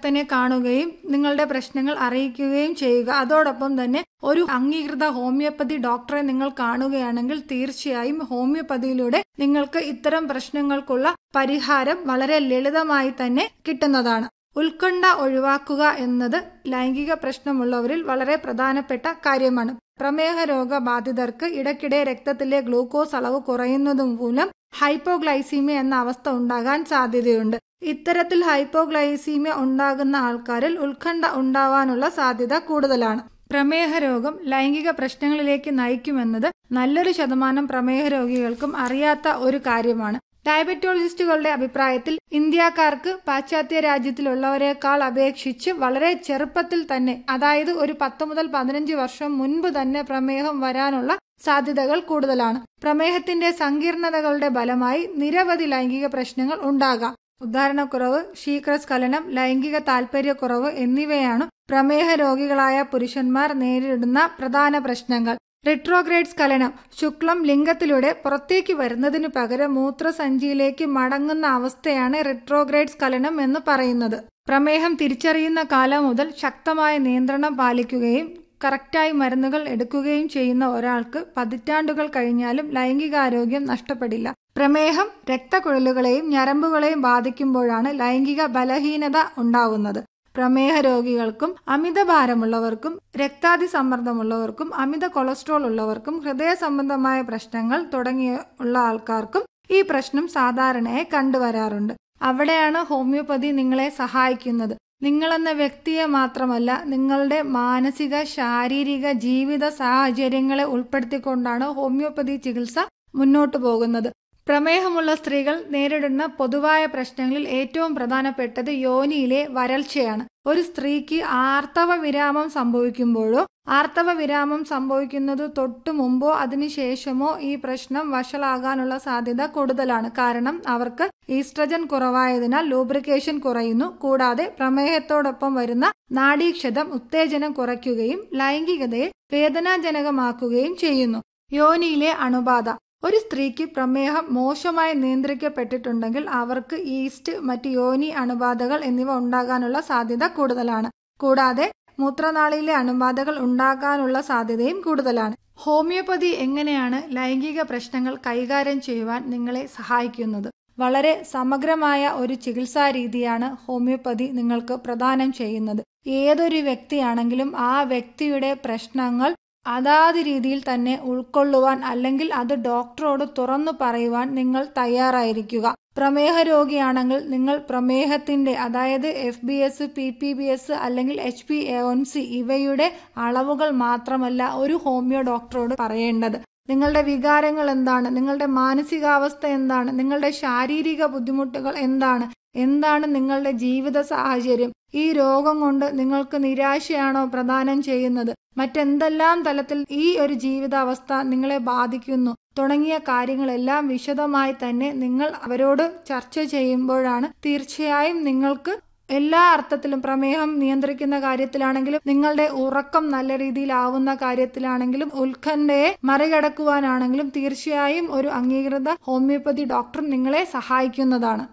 വിദഗ്ധനെ കാണുകയും നിങ്ങളുടെ പ്രശ്നങ്ങൾ അറിയിക്കുകയും ചെയ്യുക അതോടൊപ്പം തന്നെ ഒരു അംഗീകൃത ഹോമിയോപ്പതി ഡോക്ടറെ നിങ്ങൾ കാണുകയാണെങ്കിൽ തീർച്ചയായും ഹോമിയോപ്പതിയിലൂടെ നിങ്ങൾക്ക് ഇത്തരം പ്രശ്നങ്ങൾക്കുള്ള പരിഹാരം വളരെ ലളിതമായി തന്നെ കിട്ടുന്നതാണ് ഉത്കണ്ഠ ഒഴിവാക്കുക എന്നത് ലൈംഗിക പ്രശ്നമുള്ളവരിൽ വളരെ പ്രധാനപ്പെട്ട കാര്യമാണ് പ്രമേഹ രോഗ ബാധിതർക്ക് ഇടയ്ക്കിടെ രക്തത്തിലെ ഗ്ലൂക്കോസ് അളവ് കുറയുന്നത് മൂലം ഹൈപ്പോഗ്ലൈസീമിയ എന്ന അവസ്ഥ ഉണ്ടാകാൻ സാധ്യതയുണ്ട് ഇത്തരത്തിൽ ഹൈപ്പോഗ്ലൈസീമിയ ഉണ്ടാകുന്ന ആൾക്കാരിൽ ഉത്കണ്ഠ ഉണ്ടാവാനുള്ള സാധ്യത കൂടുതലാണ് പ്രമേഹ രോഗം ലൈംഗിക പ്രശ്നങ്ങളിലേക്ക് നയിക്കുമെന്നത് നല്ലൊരു ശതമാനം പ്രമേഹ രോഗികൾക്കും അറിയാത്ത ഒരു കാര്യമാണ് ഡയബറ്റോളജിസ്റ്റുകളുടെ അഭിപ്രായത്തിൽ ഇന്ത്യക്കാർക്ക് പാശ്ചാത്യ രാജ്യത്തിലുള്ളവരെക്കാൾ അപേക്ഷിച്ച് വളരെ ചെറുപ്പത്തിൽ തന്നെ അതായത് ഒരു പത്ത് മുതൽ പതിനഞ്ച് വർഷം മുൻപ് തന്നെ പ്രമേഹം വരാനുള്ള സാധ്യതകൾ കൂടുതലാണ് പ്രമേഹത്തിന്റെ സങ്കീർണതകളുടെ ഫലമായി നിരവധി ലൈംഗിക പ്രശ്നങ്ങൾ ഉണ്ടാകാം ഉദാഹരണക്കുറവ് ശീഘ്രസ്ഖലനം ലൈംഗിക താൽപര്യക്കുറവ് എന്നിവയാണ് പ്രമേഹ രോഗികളായ പുരുഷന്മാർ നേരിടുന്ന പ്രധാന പ്രശ്നങ്ങൾ റിട്രോഗ്രേഡ് സ്ഖലനം ശുക്ലം ലിംഗത്തിലൂടെ പുറത്തേക്ക് വരുന്നതിനു പകരം മൂത്രസഞ്ചിയിലേക്ക് മടങ്ങുന്ന അവസ്ഥയാണ് റിട്രോഗ്രേഡ് സ്ഖലനം എന്ന് പറയുന്നത് പ്രമേഹം തിരിച്ചറിയുന്ന കാലം മുതൽ ശക്തമായ നിയന്ത്രണം പാലിക്കുകയും കറക്റ്റായി മരുന്നുകൾ എടുക്കുകയും ചെയ്യുന്ന ഒരാൾക്ക് പതിറ്റാണ്ടുകൾ കഴിഞ്ഞാലും ലൈംഗികാരോഗ്യം നഷ്ടപ്പെടില്ല പ്രമേഹം രക്തക്കുഴലുകളെയും ഞരമ്പുകളെയും ബാധിക്കുമ്പോഴാണ് ലൈംഗിക ബലഹീനത ഉണ്ടാവുന്നത് പ്രമേഹ രോഗികൾക്കും അമിതഭാരമുള്ളവർക്കും രക്താതി സമ്മർദ്ദമുള്ളവർക്കും അമിത കൊളസ്ട്രോൾ ഉള്ളവർക്കും ഹൃദയ സംബന്ധമായ പ്രശ്നങ്ങൾ തുടങ്ങിയ ഉള്ള ആൾക്കാർക്കും ഈ പ്രശ്നം സാധാരണയായി കണ്ടുവരാറുണ്ട് അവിടെയാണ് ഹോമിയോപ്പതി നിങ്ങളെ സഹായിക്കുന്നത് നിങ്ങളെന്ന വ്യക്തിയെ മാത്രമല്ല നിങ്ങളുടെ മാനസിക ശാരീരിക ജീവിത സാഹചര്യങ്ങളെ ഉൾപ്പെടുത്തിക്കൊണ്ടാണ് ഹോമിയോപ്പതി ചികിത്സ മുന്നോട്ടു പോകുന്നത് പ്രമേഹമുള്ള സ്ത്രീകൾ നേരിടുന്ന പൊതുവായ പ്രശ്നങ്ങളിൽ ഏറ്റവും പ്രധാനപ്പെട്ടത് യോനിയിലെ വരൾച്ചയാണ് ഒരു സ്ത്രീക്ക് ആർത്തവ വിരാമം സംഭവിക്കുമ്പോഴോ ആർത്തവ വിരാമം സംഭവിക്കുന്നത് തൊട്ടു മുമ്പോ അതിനുശേഷമോ ഈ പ്രശ്നം വഷളാകാനുള്ള സാധ്യത കൂടുതലാണ് കാരണം അവർക്ക് ഈസ്ട്രജൻ കുറവായതിനാൽ ലൂബ്രിക്കേഷൻ കുറയുന്നു കൂടാതെ പ്രമേഹത്തോടൊപ്പം വരുന്ന നാഡീക്ഷതം ഉത്തേജനം കുറയ്ക്കുകയും ലൈംഗികതയെ വേദനാജനകമാക്കുകയും ചെയ്യുന്നു യോനിയിലെ അണുബാധ ഒരു സ്ത്രീക്ക് പ്രമേഹം മോശമായി നിയന്ത്രിക്കപ്പെട്ടിട്ടുണ്ടെങ്കിൽ അവർക്ക് ഈസ്റ്റ് മറ്റ് യോനി അണുബാധകൾ എന്നിവ ഉണ്ടാകാനുള്ള സാധ്യത കൂടുതലാണ് കൂടാതെ മൂത്രനാളിയിലെ അണുബാധകൾ ഉണ്ടാകാനുള്ള സാധ്യതയും കൂടുതലാണ് ഹോമിയോപ്പതി എങ്ങനെയാണ് ലൈംഗിക പ്രശ്നങ്ങൾ കൈകാര്യം ചെയ്യുവാൻ നിങ്ങളെ സഹായിക്കുന്നത് വളരെ സമഗ്രമായ ഒരു ചികിത്സാ രീതിയാണ് ഹോമിയോപ്പതി നിങ്ങൾക്ക് പ്രദാനം ചെയ്യുന്നത് ഏതൊരു വ്യക്തിയാണെങ്കിലും ആ വ്യക്തിയുടെ പ്രശ്നങ്ങൾ അതാത് രീതിയിൽ തന്നെ ഉൾക്കൊള്ളുവാൻ അല്ലെങ്കിൽ അത് ഡോക്ടറോട് തുറന്നു പറയുവാൻ നിങ്ങൾ തയ്യാറായിരിക്കുക പ്രമേഹ രോഗിയാണെങ്കിൽ നിങ്ങൾ പ്രമേഹത്തിന്റെ അതായത് F B S P P B S അല്ലെങ്കിൽ H P A one C ഇവയുടെ അളവുകൾ മാത്രമല്ല ഒരു ഹോമിയോ ഡോക്ടറോട് പറയേണ്ടത് നിങ്ങളുടെ വികാരങ്ങൾ എന്താണ് നിങ്ങളുടെ മാനസികാവസ്ഥ എന്താണ് നിങ്ങളുടെ ശാരീരിക ബുദ്ധിമുട്ടുകൾ എന്താണ് എന്താണ് നിങ്ങളുടെ ജീവിത സാഹചര്യം ഈ രോഗം കൊണ്ട് നിങ്ങൾക്ക് നിരാശയാണോ പ്രദാനം ചെയ്യുന്നത് മറ്റെന്തെല്ലാം തലത്തിൽ ഈ ഒരു ജീവിതാവസ്ഥ നിങ്ങളെ ബാധിക്കുന്നു തുടങ്ങിയ കാര്യങ്ങളെല്ലാം വിശദമായി തന്നെ നിങ്ങൾ അവരോട് ചർച്ച ചെയ്യുമ്പോഴാണ് തീർച്ചയായും നിങ്ങൾക്ക് എല്ലാ അർത്ഥത്തിലും പ്രമേഹം നിയന്ത്രിക്കുന്ന കാര്യത്തിലാണെങ്കിലും നിങ്ങളുടെ ഉറക്കം നല്ല രീതിയിലാവുന്ന കാര്യത്തിലാണെങ്കിലും ഉത്കണ്ഠയെ മറികടക്കുവാനാണെങ്കിലും തീർച്ചയായും ഒരു അംഗീകൃത ഹോമിയോപ്പതി ഡോക്ടർ നിങ്ങളെ സഹായിക്കുന്നതാണ്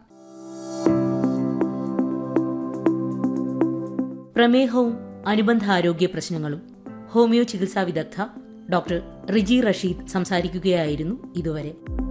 പ്രമേഹവും അനുബന്ധ ആരോഗ്യ പ്രശ്നങ്ങളും ഹോമിയോ ചികിത്സാ വിദഗ്ധ ഡോക്ടർ റിജി റഷീദ് സംസാരിക്കുകയായിരുന്നു ഇതുവരെ